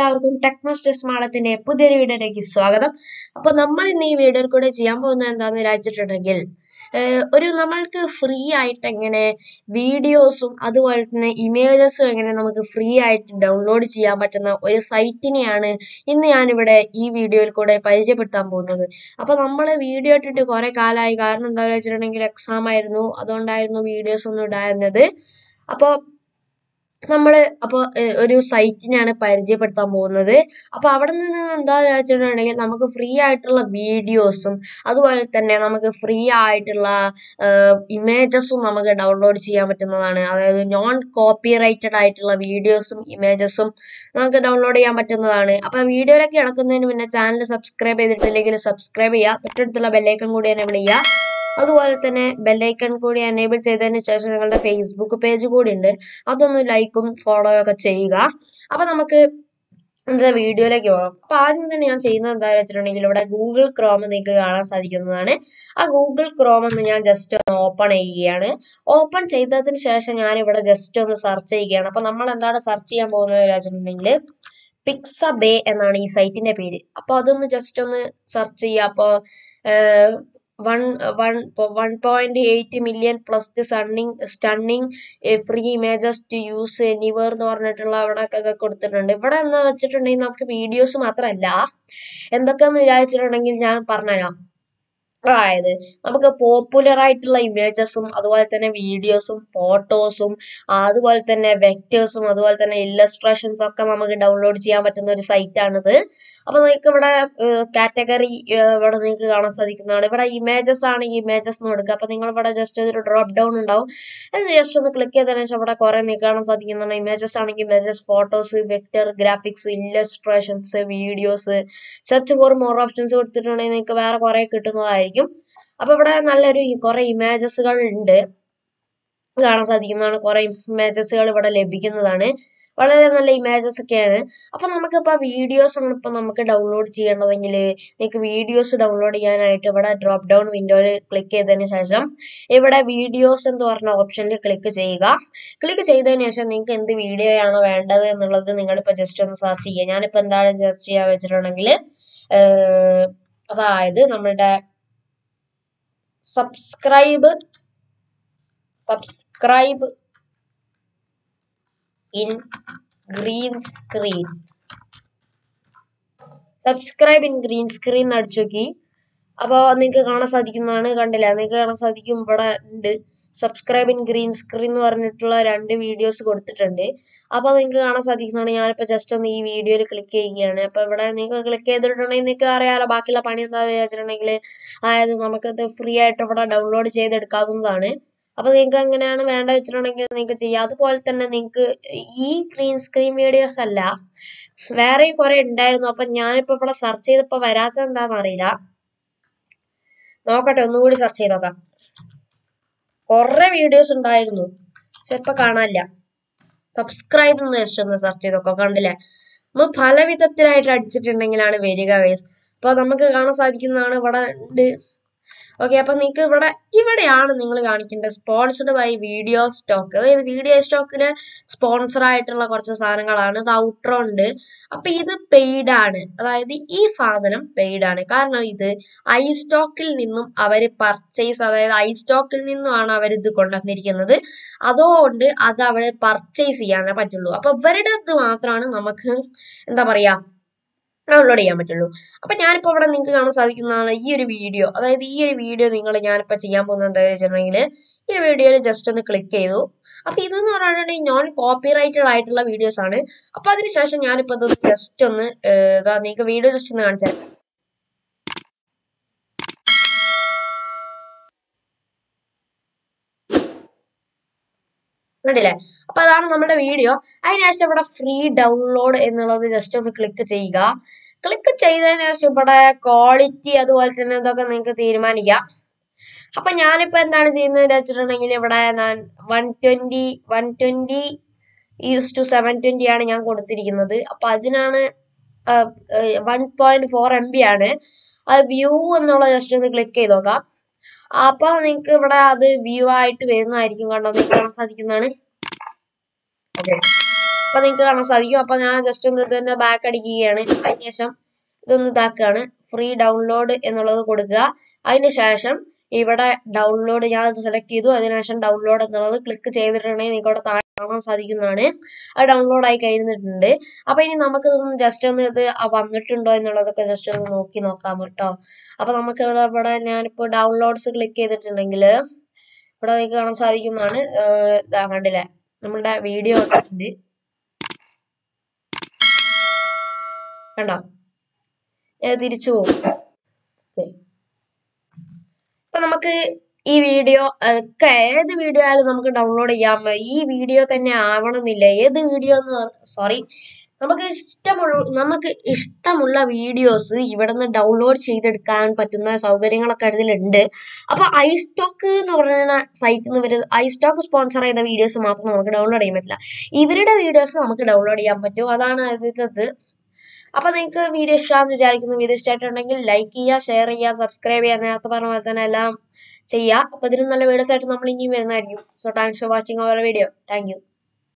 എല്ലാവർക്കും tech masters മാളത്തിന്റെ പുതിയൊരു വീഡിയോയിലേക്ക് സ്വാഗതം അപ്പൊ നമ്മൾ ഇന്ന് ഈ വീഡിയോയിൽ കൂടെ ചെയ്യാൻ പോകുന്നത് എന്താണെന്ന് വിചാരിച്ചിട്ടുണ്ടെങ്കിൽ ഏഹ് ഒരു നമ്മൾക്ക് ഫ്രീ ആയിട്ട് എങ്ങനെ വീഡിയോസും അതുപോലെ തന്നെ ഇമേജസും എങ്ങനെ നമുക്ക് ഫ്രീ ആയിട്ട് ഡൗൺലോഡ് ചെയ്യാൻ പറ്റുന്ന ഒരു സൈറ്റിനെയാണ് ഇന്ന് ഞാനിവിടെ ഈ വീഡിയോയിൽ കൂടെ പരിചയപ്പെടുത്താൻ പോകുന്നത് അപ്പൊ നമ്മൾ വീഡിയോ ഇട്ടിട്ട് കുറെ കാലമായി കാരണം എന്താ വെച്ചിട്ടുണ്ടെങ്കിൽ എക്സാം ആയിരുന്നു അതുകൊണ്ടായിരുന്നു വീഡിയോസ് ഒന്നും ഇടായിരുന്നത് അപ്പോൾ നമ്മൾ അപ്പോൾ ഒരു സൈറ്റിനെയാണ് പരിചയപ്പെടുത്താൻ പോകുന്നത് അപ്പോൾ അവിടെ നിന്ന് എന്താ വെച്ചിട്ടുണ്ടെങ്കിൽ നമുക്ക് ഫ്രീ ആയിട്ടുള്ള വീഡിയോസും അതുപോലെ തന്നെ നമുക്ക് ഫ്രീ ആയിട്ടുള്ള ഇമേജസും നമുക്ക് ഡൗൺലോഡ് ചെയ്യാൻ പറ്റുന്നതാണ് അതായത് നോൺ കോപ്പിറൈറ്റഡ് ആയിട്ടുള്ള വീഡിയോസും ഇമേജസും നമുക്ക് ഡൗൺലോഡ് ചെയ്യാൻ പറ്റുന്നതാണ് അപ്പോൾ വീഡിയോയിലൊക്കെ കിടക്കുന്നതിന് മുന്നേ ചാനൽ സബ്സ്ക്രൈബ് ചെയ്തിട്ടില്ലെങ്കിൽ സബ്സ്ക്രൈബ് ചെയ്യുക തൊട്ടടുത്തുള്ള ബെല്ലൈക്കൺ കൂടി എനേബിൾ ചെയ്യുക അതുപോലെ തന്നെ ബെല്ലൈക്കൺ കൂടി എനേബിൾ ചെയ്തതിന് ശേഷം നിങ്ങളുടെ ഫേസ്ബുക്ക് പേജ് കൂടി ഉണ്ട് അതൊന്ന് ലൈക്കും ഫോളോയും ഒക്കെ ചെയ്യുക അപ്പൊ നമുക്ക് എന്താ വീഡിയോയിലേക്ക് പോകാം അപ്പൊ ആദ്യം തന്നെ ഞാൻ ചെയ്യുന്നത് എന്താ വെച്ചിട്ടുണ്ടെങ്കിൽ ഇവിടെ ഗൂഗിൾ ക്രോം നിങ്ങൾക്ക് കാണാൻ സാധിക്കുന്നതാണ് ആ ഗൂഗിൾ ക്രോം എന്ന് ഞാൻ ജസ്റ്റ് ഒന്ന് ഓപ്പൺ ചെയ്യുകയാണ് ഓപ്പൺ ചെയ്തതിന് ശേഷം ഞാൻ ഇവിടെ ജസ്റ്റ് ഒന്ന് സെർച്ച് ചെയ്യുകയാണ് അപ്പൊ നമ്മൾ എന്താണ് സെർച്ച് ചെയ്യാൻ പോകുന്നത് വെച്ചിട്ടുണ്ടെങ്കിൽ പിക്സ ബേ എന്നാണ് ഈ സൈറ്റിന്റെ പേര് അപ്പൊ അതൊന്ന് ജസ്റ്റ് ഒന്ന് സെർച്ച് ചെയ്യുക അപ്പോൾ one one one point eight million plus sunning stunning free images to use anywhere എന്ന് പറഞ്ഞിട്ടുള്ള അവിടെ ഒക്കെ കൊടുത്തിട്ടുണ്ട് ഇവിടെ എന്ന് വെച്ചിട്ടുണ്ടെങ്കിൽ നമുക്ക് വീഡിയോസ് മാത്രമല്ല എന്തൊക്കെയെന്ന് വിചാരിച്ചിട്ടുണ്ടെങ്കിൽ ഞാൻ പറഞ്ഞുതരാം അതായത് നമുക്ക് പോപ്പുലർ ആയിട്ടുള്ള ഇമേജസും അതുപോലെ തന്നെ വീഡിയോസും ഫോട്ടോസും അതുപോലെ തന്നെ വെക്ടേഴ്സും അതുപോലെ തന്നെ ഇല്ലസ്ട്രേഷൻസ് ഒക്കെ നമുക്ക് ഡൗൺലോഡ് ചെയ്യാൻ പറ്റുന്ന ഒരു സൈറ്റ് ആണിത് അപ്പൊ നിങ്ങൾക്ക് ഇവിടെ കാറ്റഗറി ഇവിടെ നിങ്ങൾക്ക് കാണാൻ സാധിക്കുന്നതാണ് ഇവിടെ ഇമേജസ് ആണെങ്കിൽ ഇമേജസ് എന്ന് കൊടുക്കുക അപ്പൊ നിങ്ങൾ ഇവിടെ ജസ്റ്റ് ഒരു ഡ്രോപ്പ് ഡൗൺ ഉണ്ടാവും അത് ജസ്റ്റ് ഒന്ന് ക്ലിക്ക് ചെയ്തതിനു ശേഷം ഇവിടെ കുറെ നിങ്ങൾക്ക് കാണാൻ സാധിക്കുന്നതാണ് ഇമേജസ് ആണെങ്കിൽ images photos vector graphics illustrations videos search for more options കൊടുത്തിട്ടുണ്ടെങ്കിൽ നിങ്ങൾക്ക് വേറെ കുറെ കിട്ടുന്നതായിരിക്കും അപ്പൊ ഇവിടെ നല്ലൊരു കുറെ ഇമേജസുകൾ ഉണ്ട് കാണാൻ സാധിക്കുന്നതാണ് കുറെ ഇമേജസുകൾ ഇവിടെ ലഭിക്കുന്നതാണ് വളരെ നല്ല ഇമേജസ് ഒക്കെയാണ് അപ്പൊ നമുക്കിപ്പോ വീഡിയോസ് ആണ് ഇപ്പൊ നമുക്ക് ഡൗൺലോഡ് ചെയ്യേണ്ടതെങ്കിൽ നിങ്ങൾക്ക് വീഡിയോസ് ഡൗൺലോഡ് ചെയ്യാനായിട്ട് ഇവിടെ ഡ്രോപ്പ് ഡൗൺ വിൻഡോയിൽ ക്ലിക്ക് ചെയ്തതിന് ശേഷം ഇവിടെ വീഡിയോസ് എന്ന് പറഞ്ഞ ഓപ്ഷനിൽ ക്ലിക്ക് ചെയ്യുക ക്ലിക്ക് ചെയ്തതിന് ശേഷം നിങ്ങൾക്ക് എന്ത് വീഡിയോ ആണോ വേണ്ടത് എന്നുള്ളത് നിങ്ങളിപ്പോ ജസ്റ്റ് ഒന്ന് സെർച്ച് ചെയ്യുക ഞാനിപ്പോ എന്താണ് സെർച്ച് ചെയ്യാൻ വെച്ചിട്ടുണ്ടെങ്കിൽ അതായത് നമ്മളുടെ subscribe subscribe in green screen subscribe in green screen അടിച്ചു നോക്കി അപ്പോൾ നിങ്ങൾക്ക് കാണാൻ സാധിക്കുന്നതാണ് കണ്ടില്ല നിങ്ങൾക്ക് കാണാൻ സാധിക്കും ഇവിടെ ഉണ്ട് സബ്സ്ക്രൈബ് ഇൻ ഗ്രീൻ സ്ക്രീൻ എന്ന് പറഞ്ഞിട്ടുള്ള രണ്ട് വീഡിയോസ് കൊടുത്തിട്ടുണ്ട് അപ്പോൾ നിങ്ങൾക്ക് കാണാൻ സാധിക്കുന്നതാണ് ഞാനിപ്പോൾ ജസ്റ്റ് ഒന്ന് ഈ വീഡിയോയിൽ ക്ലിക്ക് ചെയ്യുകയാണ് അപ്പോൾ ഇവിടെ നിങ്ങൾക്ക് ക്ലിക്ക് ചെയ്തിട്ടുണ്ടെങ്കിൽ നിങ്ങൾക്ക് അറിയാലോ ബാക്കിയുള്ള പണി എന്താ വിചാരിച്ചിട്ടുണ്ടെങ്കിൽ അതായത് നമുക്കത് ഫ്രീ ആയിട്ട് ഇവിടെ ഡൗൺലോഡ് ചെയ്തെടുക്കാവുന്നതാണ് അപ്പൊ നിങ്ങൾക്ക് എങ്ങനെയാണ് വേണ്ട വെച്ചിട്ടുണ്ടെങ്കിൽ നിങ്ങൾക്ക് ചെയ്യാം അതുപോലെ തന്നെ നിങ്ങൾക്ക് ഈ ഗ്രീൻ സ്ക്രീൻ വീഡിയോസ് അല്ല വേറെ കുറെ ഉണ്ടായിരുന്നു അപ്പൊ ഞാനിപ്പോ ഇവിടെ സെർച്ച് ചെയ്തപ്പോ വരാത്ത എന്താന്ന് അറിയില്ല നോക്കട്ടെ ഒന്നുകൂടി സെർച്ച് ചെയ്ത് നോക്കാം കുറെ വീഡിയോസ് ഉണ്ടായിരുന്നു പക്ഷെ ഇപ്പൊ കാണാനില്ല സബ്സ്ക്രൈബ് എന്ന് ജസ്റ്റ് ഒന്ന് സെർച്ച് ചെയ്ത് നോക്കാം കണ്ടില്ലേ നമ്മൾ പല വിധത്തിലായിട്ട് അടിച്ചിട്ടുണ്ടെങ്കിലാണ് വരിക ഗൈസ് അപ്പൊ നമുക്ക് കാണാൻ സാധിക്കുന്നതാണ് ഇവിടെ ഉണ്ട് ഓക്കെ അപ്പൊ നിങ്ങൾക്ക് ഇവിടെ ഇവിടെയാണ് നിങ്ങൾ കാണിക്കേണ്ടത് സ്പോൺസർഡ് ബൈ വീഡിയോ സ്റ്റോക്ക് അതായത് വീഡിയോ സ്റ്റോക്കിന് സ്പോൺസർ ആയിട്ടുള്ള കുറച്ച് സാധനങ്ങളാണ് ഇത് ഔട്ട്രോ ഉണ്ട് അപ്പൊ ഇത് പെയ്ഡ് ആണ് അതായത് ഈ സാധനം പെയ്ഡ് ആണ് കാരണം ഇത് ഐ സ്റ്റോക്കിൽ നിന്നും അവര് പർച്ചേസ് അതായത് ഐ സ്റ്റോക്കിൽ നിന്നുമാണ് അവർ ഇത് കൊണ്ടുവന്നിരിക്കുന്നത് അതുകൊണ്ട് അത് അവര് പർച്ചേസ് ചെയ്യാനേ പറ്റുള്ളൂ അപ്പൊ ഇവരുടെ ഇത് മാത്രമാണ് നമുക്ക് എന്താ പറയാ ഡൗൺലോഡ് ചെയ്യാൻ പറ്റുള്ളൂ അപ്പൊ ഞാനിപ്പോ ഇവിടെ നിങ്ങൾക്ക് കാണാൻ സാധിക്കുന്നതാണ് ഈ ഒരു വീഡിയോ അതായത് ഈ ഒരു വീഡിയോ നിങ്ങൾ ഞാനിപ്പോ ചെയ്യാൻ പോകുന്നത് എന്താ വെച്ചിട്ടുണ്ടെങ്കിൽ ഈ വീഡിയോയിൽ ജസ്റ്റ് ഒന്ന് ക്ലിക്ക് ചെയ്തു അപ്പൊ ഇതെന്ന് പറഞ്ഞിട്ടുണ്ടെങ്കിൽ നോൺ കോപ്പിറൈറ്റഡ് ആയിട്ടുള്ള വീഡിയോസ് ആണ് അപ്പൊ അതിനുശേഷം ഞാനിപ്പോ ഇത് ജസ്റ്റ് ഒന്ന് ഇതാ നിങ്ങൾക്ക് വീഡിയോ ജസ്റ്റ് ഒന്ന് കാണിച്ചു തരാം കണ്ടില്ലേ അപ്പൊ അതാണ് നമ്മുടെ വീഡിയോ അതിനുശേഷം ഇവിടെ ഫ്രീ ഡൗൺലോഡ് എന്നുള്ളത് ജസ്റ്റ് ഒന്ന് ക്ലിക്ക് ചെയ്യുക ക്ലിക്ക് ചെയ്തതിനു ശേഷം ഇവിടെ ക്വാളിറ്റി അതുപോലെ തന്നെ ഇതൊക്കെ നിങ്ങൾക്ക് തീരുമാനിക്കാം അപ്പൊ ഞാനിപ്പോ എന്താണ് ചെയ്യുന്നത് വെച്ചിട്ടുണ്ടെങ്കിൽ ഇവിടെ ഞാൻ one twenty one twenty is two seven twenty ആണ് ഞാൻ കൊടുത്തിരിക്കുന്നത് അപ്പൊ അതിനാണ് one point four M B ആണ് അത് വ്യൂ എന്നുള്ള ജസ്റ്റ് ഒന്ന് ക്ലിക്ക് ചെയ്ത് നോക്കാം അപ്പൊ നിങ്ങൾക്ക് ഇവിടെ അത് വ്യൂ ആയിട്ട് വരുന്നതായിരിക്കും കണ്ടോ നിങ്ങൾക്ക് കാണാൻ സാധിക്കുന്നതാണ് ഓക്കെ അപ്പൊ നിങ്ങൾക്ക് കാണാൻ സാധിക്കും അപ്പൊ ഞാൻ ജസ്റ്റ് ഒന്ന് ഇതിന്റെ ബാക്ക് അടിക്കുകയാണ് അതിനുശേഷം ഇതൊന്ന് ഇതാക്കുകയാണ് ഫ്രീ ഡൗൺലോഡ് എന്നുള്ളത് കൊടുക്കുക അതിനുശേഷം ഇവിടെ ഡൗൺലോഡ് ഞാൻ അത് സെലക്ട് ചെയ്തു അതിനുശേഷം ഡൗൺലോഡ് എന്നുള്ളത് ക്ലിക്ക് ചെയ്തിട്ടുണ്ടെങ്കിൽ നിങ്ങൾക്ക് അവിടെ താഴെ കാണാൻ സാധിക്കുന്നതാണ് അത് ഡൗൺലോഡ് ആയി കഴിഞ്ഞിട്ടുണ്ട് അപ്പൊ ഇനി നമുക്ക് ഇതൊന്ന് ജസ്റ്റ് ഒന്ന് ഇത് വന്നിട്ടുണ്ടോ എന്നുള്ളതൊക്കെ ജസ്റ്റ് ഒന്ന് നോക്കി നോക്കാം കേട്ടോ അപ്പൊ നമുക്ക് ഇവിടെ ഇവിടെ ഞാനിപ്പോ ഡൗൺലോഡ്സ് ക്ലിക്ക് ചെയ്തിട്ടുണ്ടെങ്കിൽ ഇവിടെ നിങ്ങൾക്ക് കാണാൻ സാധിക്കുന്നതാണ് ഏഹ് ഇതാ കണ്ടില്ലേ നമ്മളുടെ വീഡിയോ വന്നിട്ടുണ്ട് കണ്ടോ ഏഹ് തിരിച്ചു പോകും ഇപ്പൊ നമുക്ക് ഈ വീഡിയോ ഒക്കെ ഏത് വീഡിയോ ആയാലും നമുക്ക് ഡൗൺലോഡ് ചെയ്യാം ഈ വീഡിയോ തന്നെ ആവണമെന്നില്ല ഏത് വീഡിയോ എന്ന് സോറി നമുക്ക് ഇഷ്ടമുള്ള നമുക്ക് ഇഷ്ടമുള്ള വീഡിയോസ് ഇവിടെ നിന്ന് ഡൗൺലോഡ് ചെയ്തെടുക്കാൻ പറ്റുന്ന സൗകര്യങ്ങളൊക്കെ ഇതിലുണ്ട് അപ്പൊ ഐ സ്റ്റോക്ക് എന്ന് പറയുന്ന സൈറ്റിൽ നിന്ന് വരുന്ന ഐ സ്റ്റോക്ക് സ്പോൺസർ ചെയ്ത വീഡിയോസ് മാത്രം നമുക്ക് ഡൗൺലോഡ് ചെയ്യാൻ പറ്റില്ല ഇവരുടെ വീഡിയോസ് നമുക്ക് ഡൗൺലോഡ് ചെയ്യാൻ പറ്റും അതാണ് ഇതിലത് അപ്പൊ നിങ്ങൾക്ക് വീഡിയോ ഇഷ്ടമാണെന്ന് വിചാരിക്കുന്നു വീഡിയോ ഇഷ്ടമായിട്ടുണ്ടെങ്കിൽ ലൈക്ക് ചെയ്യുക ഷെയർ ചെയ്യുക സബ്സ്ക്രൈബ് ചെയ്യുക നേരത്തെ പറഞ്ഞ പോലെ തന്നെ എല്ലാം ചെയ്യുക അപ്പൊ ഇതിനും നല്ല വീഡിയോസ് ആയിട്ട് നമ്മൾ ഇനിയും വരുന്നതായിരിക്കും so thanks for watching our video thank U